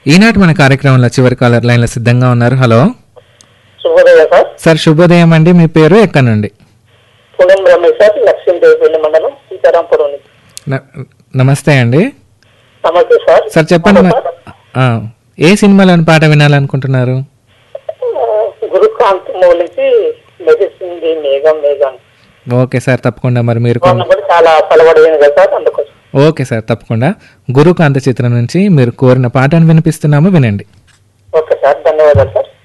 ఈనాటి మన కార్యక్రమంలో చివరి కాలర్ లైన్లో సిద్ధంగా ఉన్నారు హలో శుభోదయ సార్ సార్ శుభోదయం అండి మీ పేరు ఎక్కడి నుండి పుణెం రమేష్ సార్ లక్ష్మీదేవిపల్లి మండలం సీతారాంపురం నుంచి. న- నమస్తే అండి నమస్తే సార్ సార్ చెప్పండి హలో మరి- సార్. ఆ, ఏ సినిమాలోని పాట వినాలనుకుంటున్నారు ఆ, గురుకాంత్ మూలించి మెరిసింది మేఘం మేఘం ఓకే సార్ తప్పకుండా మరి మీరు కొన్- వాళ్ళని కూడా చాలా పలవడైంది కదా సార్ అందుకోసం ఓకే సార్ తప్పకుండా గురుకాంత చిత్రం నుంచి మీరు కోరిన పాటను వినిపిస్తున్నాము వినండి ఓకే సార్ ధన్యవాదాలు సార్